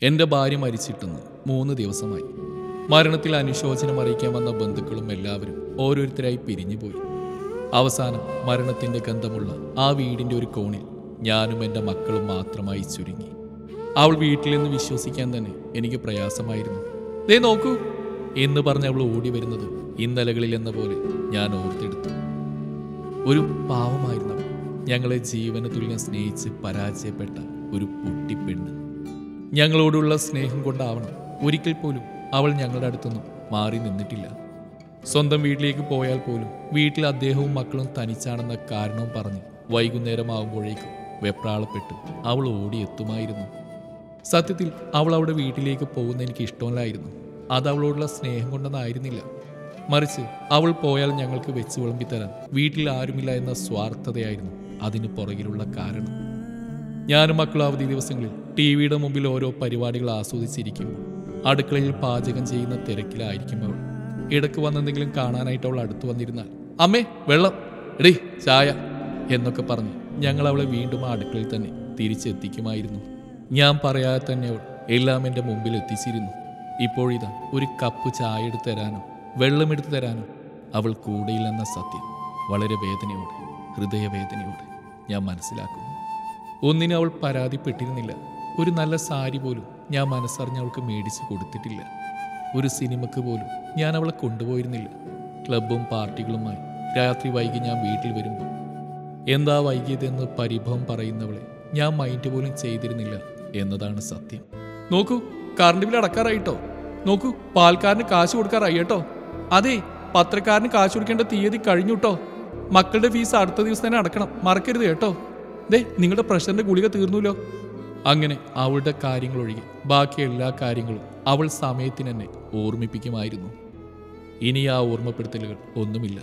എൻ്റെ ഭാര്യ മരിച്ചിട്ടെന്ന് മൂന്ന് ദിവസമായി മരണത്തിൽ അനുശോചനം അറിയിക്കാൻ വന്ന ബന്ധുക്കളും എല്ലാവരും ഓരോരുത്തരായി പിരിഞ്ഞുപോയി അവസാനം മരണത്തിൻ്റെ ഗന്ധമുള്ള ആ വീടിൻ്റെ ഒരു കോണിൽ ഞാനും എൻ്റെ മക്കളും മാത്രമായി ചുരുങ്ങി അവൾ വീട്ടിലെന്ന് വിശ്വസിക്കാൻ തന്നെ എനിക്ക് പ്രയാസമായിരുന്നു ദേ നോക്കൂ എന്ന് പറഞ്ഞ് അവൾ ഓടി വരുന്നത് ഇന്നലകളിൽ എന്ന പോലെ ഞാൻ ഓർത്തെടുത്തു ഒരു പാവമായിരുന്നു അവൾ. ഞങ്ങളെ ജീവന തുല്യം സ്നേഹിച്ച് പരാജയപ്പെട്ട ഒരു പൊട്ടിപ്പെണ്ണ് ഞങ്ങളോടുള്ള സ്നേഹം കൊണ്ടാവണം ഒരിക്കൽ പോലും അവൾ ഞങ്ങളുടെ അടുത്തൊന്നും മാറി നിന്നിട്ടില്ല സ്വന്തം വീട്ടിലേക്ക് പോയാൽ പോലും വീട്ടിൽ അദ്ദേഹവും മക്കളും തനിച്ചാണെന്ന കാരണവും പറഞ്ഞ് വൈകുന്നേരമാകുമ്പോഴേക്കും വെപ്രാളപ്പെട്ട് അവൾ ഓടിയെത്തുമായിരുന്നു സത്യത്തിൽ അവൾ അവിടെ വീട്ടിലേക്ക് പോകുന്ന എനിക്ക് ഇഷ്ടമല്ലായിരുന്നു അത് അവളോടുള്ള സ്നേഹം കൊണ്ടെന്നായിരുന്നില്ല മറിച്ച് അവൾ പോയാൽ ഞങ്ങൾക്ക് വെച്ച് വിളമ്പിത്തരാൻ വീട്ടിൽ ആരുമില്ല എന്ന സ്വാർത്ഥതയായിരുന്നു അതിന് പുറകിലുള്ള കാരണം ഞാനും മക്കളും അവധി ദിവസങ്ങളിൽ ടി വിയുടെ മുമ്പിൽ ഓരോ പരിപാടികൾ ആസ്വദിച്ചിരിക്കുമ്പോൾ അടുക്കളയിൽ പാചകം ചെയ്യുന്ന തിരക്കിലായിരിക്കും അവൾ ഇടക്ക് വന്നെന്തെങ്കിലും കാണാനായിട്ട് അവൾ അടുത്ത് വന്നിരുന്നാൽ അമ്മേ വെള്ളം എടീ ചായ എന്നൊക്കെ പറഞ്ഞ് ഞങ്ങൾ അവളെ വീണ്ടും ആ അടുക്കളയിൽ തന്നെ തിരിച്ചെത്തിക്കുമായിരുന്നു ഞാൻ പറയാതെ തന്നെ അവൾ എല്ലാം എൻ്റെ മുമ്പിൽ എത്തിച്ചിരുന്നു ഇപ്പോഴിതാ ഒരു കപ്പ് ചായ എടുത്ത് തരാനോ വെള്ളമെടുത്ത് തരാനോ അവൾ കൂടെയില്ലെന്ന സത്യം വളരെ വേദനയോടെ ഹൃദയവേദനയോടെ ഞാൻ മനസ്സിലാക്കുന്നു ഒന്നിനും അവൾ പരാതിപ്പെട്ടിരുന്നില്ല ഒരു നല്ല സാരി പോലും ഞാൻ മനസ്സറിഞ്ഞ് അവൾക്ക് മേടിച്ച് കൊടുത്തിട്ടില്ല ഒരു സിനിമക്ക് പോലും ഞാൻ അവളെ കൊണ്ടുപോയിരുന്നില്ല ക്ലബും പാർട്ടികളുമായി രാത്രി വൈകി ഞാൻ വീട്ടിൽ വരുമ്പോൾ എന്താ വൈകിയതെന്ന് പരിഭവം പറയുന്നവളെ ഞാൻ മൈൻഡ് പോലും ചെയ്തിരുന്നില്ല എന്നതാണ് സത്യം നോക്കൂ കറണ്ട് ബിൽ അടക്കാറായിട്ടോ നോക്കൂ പാൽക്കാരന് കാശ് കൊടുക്കാറായി കേട്ടോ അതെ പത്രക്കാരന് കാശ് കൊടുക്കേണ്ട തീയതി കഴിഞ്ഞു കേട്ടോ മക്കളുടെ ഫീസ് അടുത്ത ദിവസം തന്നെ അടക്കണം മറക്കരുത് കേട്ടോ ദേ നിങ്ങളുടെ പ്രഷറിന്റെ ഗുളിക തീർന്നുല്ലോ അങ്ങനെ അവളുടെ കാര്യങ്ങൾ ഒഴികെ ബാക്കി എല്ലാ കാര്യങ്ങളും അവൾ സമയത്തിന് തന്നെ ഓർമ്മിപ്പിക്കുമായിരുന്നു ഇനി ആ ഓർമ്മപ്പെടുത്തലുകൾ ഒന്നുമില്ല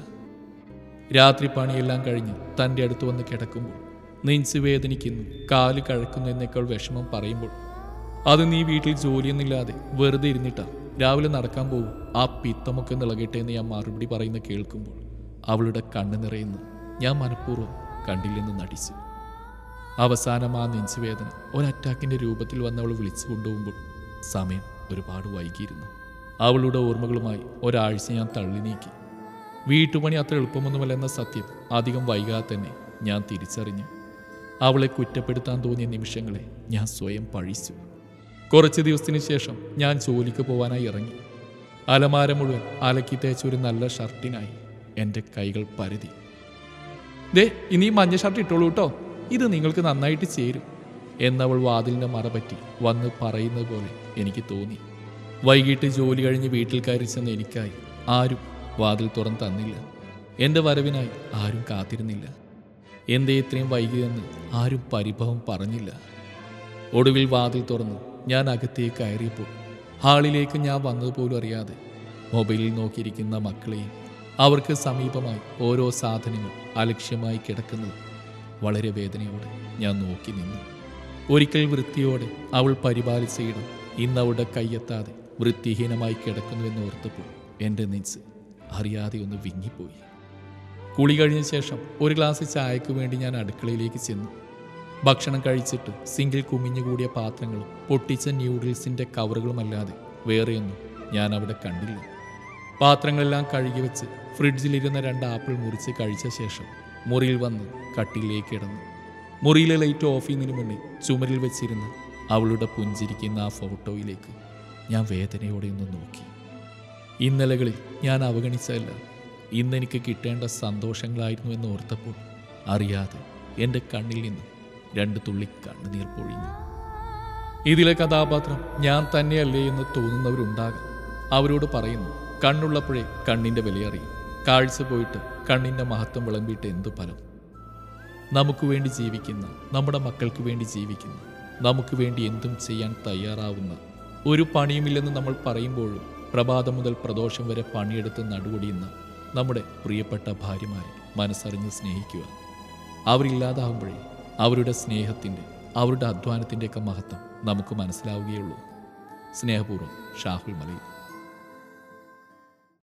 രാത്രി പണിയെല്ലാം കഴിഞ്ഞ് തൻ്റെ അടുത്ത് വന്ന് കിടക്കുമ്പോൾ നെഞ്ച് വേദനിക്കുന്നു കാല് കഴക്കുന്നു എന്നേക്കാൾ വിഷമം പറയുമ്പോൾ അത് നീ വീട്ടിൽ ജോലിയൊന്നുമില്ലാതെ വെറുതെ ഇരുന്നിട്ടാ രാവിലെ നടക്കാൻ പോകും ആ പിത്തമൊക്കെ നിളകട്ടെ എന്ന് ഞാൻ മറുപടി പറയുന്ന കേൾക്കുമ്പോൾ അവളുടെ കണ്ണ് നിറയുന്നു ഞാൻ മനഃപൂർവ്വം കണ്ടില്ലെന്ന് നടിച്ചു അവസാനം ആ നെഞ്ചുവേദന ഒരറ്റാക്കിന്റെ രൂപത്തിൽ വന്ന് അവൾ വിളിച്ചു കൊണ്ടുപോകുമ്പോൾ സമയം ഒരുപാട് വൈകിയിരുന്നു അവളുടെ ഓർമ്മകളുമായി ഒരാഴ്ച ഞാൻ തള്ളി നീക്കി വീട്ടുപണി അത്ര എളുപ്പമൊന്നുമല്ല എന്ന സത്യം അധികം വൈകാതെ തന്നെ ഞാൻ തിരിച്ചറിഞ്ഞു അവളെ കുറ്റപ്പെടുത്താൻ തോന്നിയ നിമിഷങ്ങളെ ഞാൻ സ്വയം പഴിച്ചു കുറച്ച് ദിവസത്തിന് ശേഷം ഞാൻ ജോലിക്ക് പോവാനായി ഇറങ്ങി അലമാര മുഴുവൻ അലക്കി തേച്ച ഒരു നല്ല ഷർട്ടിനായി എൻ്റെ കൈകൾ പരതി ദേ ഇനി ഈ മഞ്ഞ ഷർട്ട് ഇട്ടോളൂ കേട്ടോ ഇത് നിങ്ങൾക്ക് നന്നായിട്ട് ചേരും എന്നവൾ വാതിലിൻ്റെ മറപറ്റി വന്ന് പറയുന്നത് പോലെ എനിക്ക് തോന്നി വൈകിട്ട് ജോലി കഴിഞ്ഞ് വീട്ടിൽ കയറി ചെന്ന എനിക്കായി ആരും വാതിൽ തുറന്ന് തന്നില്ല എൻ്റെ വരവിനായി ആരും കാത്തിരുന്നില്ല എന്തേ ഇത്രയും വൈകിയെന്ന് ആരും പരിഭവം പറഞ്ഞില്ല ഒടുവിൽ വാതിൽ തുറന്ന് ഞാൻ അകത്തേക്ക് കയറിയപ്പോൾ ഹാളിലേക്ക് ഞാൻ വന്നതുപോലും അറിയാതെ മൊബൈലിൽ നോക്കിയിരിക്കുന്ന മക്കളെയും അവർക്ക് സമീപമായി ഓരോ സാധനങ്ങൾ അലക്ഷ്യമായി കിടക്കുന്നത് വളരെ വേദനയോടെ ഞാൻ നോക്കി നിന്നു ഒരിക്കൽ വൃത്തിയോടെ അവൾ പരിപാലിച്ച ഇടം ഇന്ന് അവളുടെ കയ്യെത്താതെ വൃത്തിഹീനമായി കിടക്കുന്നുവെന്ന് ഓർത്തപ്പോൾ എൻ്റെ നെഞ്ച് അറിയാതെ ഒന്ന് വിങ്ങിപ്പോയി കുളി കഴിഞ്ഞ ശേഷം ഒരു ഗ്ലാസ് ചായക്ക് വേണ്ടി ഞാൻ അടുക്കളയിലേക്ക് ചെന്നു ഭക്ഷണം കഴിച്ചിട്ട് സിങ്കിൽ കുമിഞ്ഞുകൂടിയ പാത്രങ്ങളും പൊട്ടിച്ച ന്യൂഡിൽസിൻ്റെ കവറുകളുമല്ലാതെ വേറെയൊന്നും ഞാൻ അവിടെ കണ്ടില്ല പാത്രങ്ങളെല്ലാം കഴുകി വെച്ച് ഫ്രിഡ്ജിലിരുന്ന രണ്ട് ആപ്പിൾ മുറിച്ച് കഴിച്ച ശേഷം മുറിയിൽ വന്ന് കട്ടിലേക്ക് കിടന്നു മുറിയിലെ ലൈറ്റ് ഓഫ് ചെയ്യുന്നതിന് മുന്നേ ചുമരിൽ വെച്ചിരുന്ന അവളുടെ പുഞ്ചിരിക്കുന്ന ആ ഫോട്ടോയിലേക്ക് ഞാൻ വേദനയോടെ ഒന്ന് നോക്കി ഇന്നലകളിൽ ഞാൻ അവഗണിച്ചതല്ല ഇന്നെനിക്ക് കിട്ടേണ്ട സന്തോഷങ്ങളായിരുന്നു എന്ന് ഓർത്തപ്പോൾ അറിയാതെ എൻ്റെ കണ്ണിൽ നിന്ന് രണ്ട് തുള്ളി കണ്ണുനീർ പൊഴിഞ്ഞു ഇതിലെ കഥാപാത്രം ഞാൻ തന്നെയല്ലേ എന്ന് തോന്നുന്നവരുണ്ടാകാം അവരോട് പറയുന്നു കണ്ണുള്ളപ്പോഴേ കണ്ണിൻ്റെ വിലയറിയും കാഴ്ച പോയിട്ട് കണ്ണിൻ്റെ മഹത്വം വിളമ്പിയിട്ട് എന്തു ഫലം നമുക്ക് വേണ്ടി ജീവിക്കുന്ന നമ്മുടെ മക്കൾക്ക് വേണ്ടി ജീവിക്കുന്ന നമുക്ക് വേണ്ടി എന്തും ചെയ്യാൻ തയ്യാറാവുന്ന ഒരു പണിയുമില്ലെന്ന് നമ്മൾ പറയുമ്പോഴും പ്രഭാതം മുതൽ പ്രദോഷം വരെ പണിയെടുത്ത് നടുവൊടിയുന്ന നമ്മുടെ പ്രിയപ്പെട്ട ഭാര്യമാരെ മനസ്സറിഞ്ഞ് സ്നേഹിക്കുക അവരില്ലാതാവുമ്പോഴേ അവരുടെ സ്നേഹത്തിൻ്റെ അവരുടെ അധ്വാനത്തിൻ്റെയൊക്കെ മഹത്വം നമുക്ക് മനസ്സിലാവുകയുള്ളൂ സ്നേഹപൂർവ്വം ഷാഹുൽ മലയിൽ